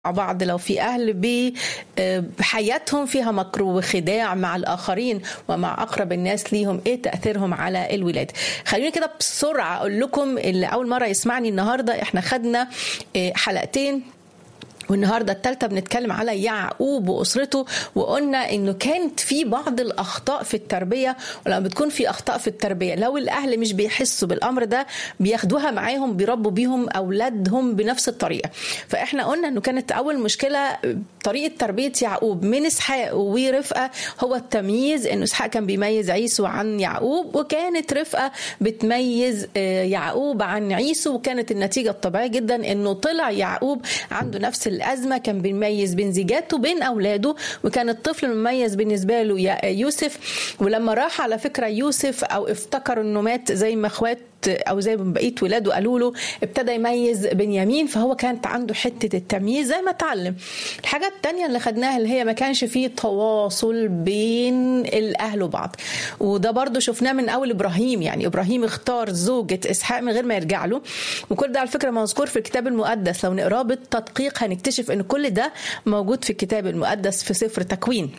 مع بعض لو في اهل بحياتهم فيها مكر وخداع مع الاخرين ومع اقرب الناس ليهم ايه تاثيرهم على الولاد خليني كده بسرعه اقول لكم اللي اول مره يسمعني النهارده احنا خدنا حلقتين والنهارده الثالثه بنتكلم على يعقوب واسرته وقلنا انه كانت في بعض الاخطاء في التربيه ولما بتكون في اخطاء في التربيه لو الاهل مش بيحسوا بالامر ده بياخدوها معاهم بيربوا بيهم اولادهم بنفس الطريقه فاحنا قلنا انه كانت اول مشكله طريقه تربيه يعقوب من اسحاق ورفقه هو التمييز انه اسحاق كان بيميز عيسو عن يعقوب وكانت رفقه بتميز يعقوب عن عيسو وكانت النتيجه الطبيعيه جدا انه طلع يعقوب عنده نفس الأزمة كان بيميز بين زيجاته وبين أولاده وكان الطفل المميز بالنسبة له يوسف ولما راح على فكرة يوسف أو افتكر أنه مات زي ما اخوات او زي ما بقيه ولاده قالوا له ابتدى يميز بنيامين فهو كانت عنده حته التمييز زي ما اتعلم الحاجه الثانيه اللي خدناها اللي هي ما كانش فيه تواصل بين الاهل وبعض وده برضو شفناه من اول ابراهيم يعني ابراهيم اختار زوجة اسحاق من غير ما يرجع له وكل ده على فكره مذكور في الكتاب المقدس لو نقراه بالتدقيق هنكتشف ان كل ده موجود في الكتاب المقدس في سفر تكوين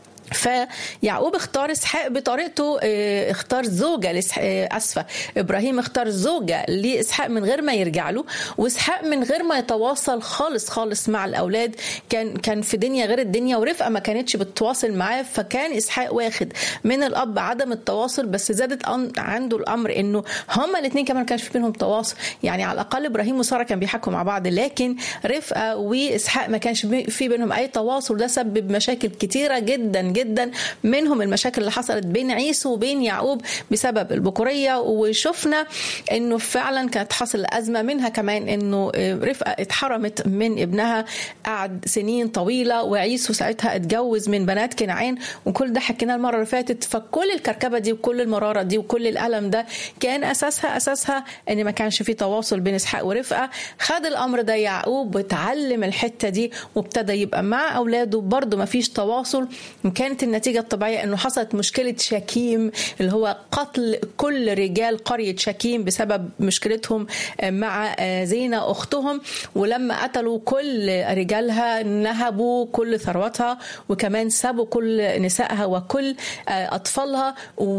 فيعقوب اختار اسحاق بطريقته اختار زوجه لاسحاق اسفه ابراهيم اختار زوجه لاسحاق من غير ما يرجع له واسحاق من غير ما يتواصل خالص خالص مع الاولاد كان كان في دنيا غير الدنيا ورفقه ما كانتش بتتواصل معاه فكان اسحاق واخد من الاب عدم التواصل بس زادت عنده الامر انه هما الاثنين كمان كانش في بينهم تواصل يعني على الاقل ابراهيم وساره كانوا بيحكوا مع بعض لكن رفقه واسحاق ما كانش في بينهم اي تواصل ده سبب مشاكل كتيره جدا جدا منهم المشاكل اللي حصلت بين عيسو وبين يعقوب بسبب البكوريه وشفنا انه فعلا كانت حصل ازمه منها كمان انه رفقه اتحرمت من ابنها قعد سنين طويله وعيسو ساعتها اتجوز من بنات كنعان وكل ده حكيناه المره اللي فاتت فكل الكركبه دي وكل المراره دي وكل الالم ده كان اساسها اساسها ان ما كانش في تواصل بين اسحاق ورفقه خد الامر ده يعقوب وتعلم الحته دي وابتدى يبقى مع اولاده برضه ما فيش تواصل كانت النتيجة الطبيعية أنه حصلت مشكلة شكيم اللي هو قتل كل رجال قرية شكيم بسبب مشكلتهم مع زينة أختهم ولما قتلوا كل رجالها نهبوا كل ثروتها وكمان سابوا كل نسائها وكل أطفالها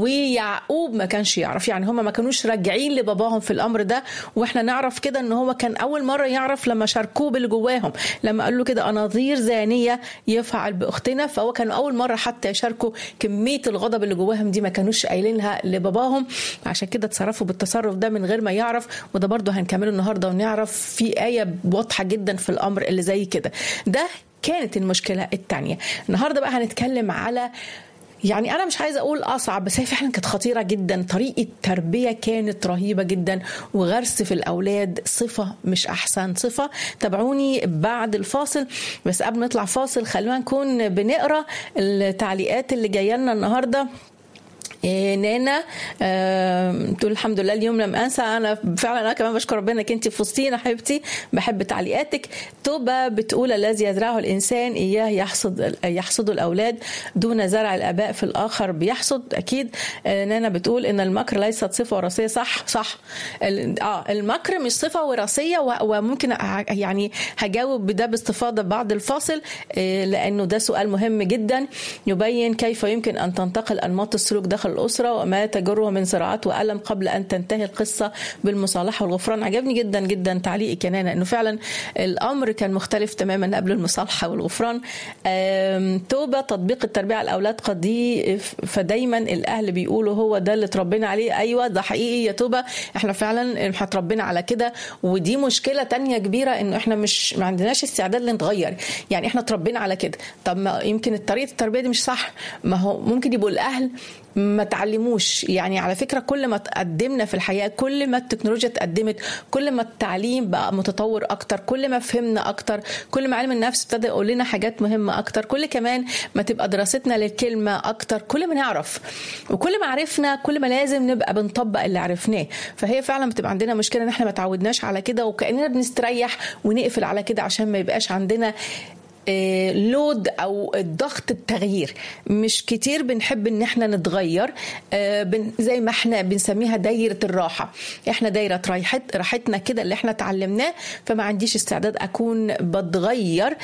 ويعقوب ما كانش يعرف يعني هم ما كانوش راجعين لباباهم في الأمر ده وإحنا نعرف كده أنه هو كان أول مرة يعرف لما شاركوه باللي جواهم لما قال له كده أناظير زانية يفعل بأختنا فهو كان أول مرة حتى يشاركوا كميه الغضب اللي جواهم دي ما كانوش قايلينها لباباهم عشان كده اتصرفوا بالتصرف ده من غير ما يعرف وده برضه هنكمله النهارده ونعرف في ايه واضحه جدا في الامر اللي زي كده ده كانت المشكله الثانيه النهارده بقى هنتكلم على يعني انا مش عايزه اقول اصعب بس هي فعلا كانت خطيره جدا طريقه تربيه كانت رهيبه جدا وغرس في الاولاد صفه مش احسن صفه تابعوني بعد الفاصل بس قبل ما نطلع فاصل خلونا نكون بنقرا التعليقات اللي جايه لنا النهارده إيه نانا آه، تقول الحمد لله اليوم لم انسى انا فعلا انا كمان بشكر ربنا انك انت في وسطينا حبيبتي بحب تعليقاتك توبه بتقول الذي يزرعه الانسان اياه يحصد يحصد الاولاد دون زرع الاباء في الاخر بيحصد اكيد آه، نانا بتقول ان المكر ليست صفه وراثيه صح صح اه المكر مش صفه وراثيه وممكن يعني هجاوب بده باستفاضه بعد الفاصل آه، لانه ده سؤال مهم جدا يبين كيف يمكن ان تنتقل انماط السلوك داخل الأسرة وما تجره من صراعات وألم قبل أن تنتهي القصة بالمصالحة والغفران عجبني جدا جدا تعليقك يا نانا أنه فعلا الأمر كان مختلف تماما قبل المصالحة والغفران توبة تطبيق التربية على الأولاد قد فدايما الأهل بيقولوا هو ده اللي اتربينا عليه أيوة ده حقيقي يا توبة احنا فعلا اتربينا على كده ودي مشكلة تانية كبيرة انه احنا مش ما عندناش استعداد لنتغير يعني احنا اتربينا على كده طب ما يمكن طريقة التربية دي مش صح ما هو ممكن يبقوا الأهل ما تعلموش يعني على فكره كل ما تقدمنا في الحياه كل ما التكنولوجيا اتقدمت كل ما التعليم بقى متطور اكتر كل ما فهمنا اكتر كل ما علم النفس ابتدى يقول لنا حاجات مهمه اكتر كل كمان ما تبقى دراستنا للكلمه اكتر كل ما نعرف وكل ما عرفنا كل ما لازم نبقى بنطبق اللي عرفناه فهي فعلا بتبقى عندنا مشكله ان احنا ما تعودناش على كده وكاننا بنستريح ونقفل على كده عشان ما يبقاش عندنا لود او ضغط التغيير مش كتير بنحب ان احنا نتغير زي ما احنا بنسميها دايره الراحه احنا دايره راحت راحتنا كده اللي احنا اتعلمناه فما عنديش استعداد اكون بتغير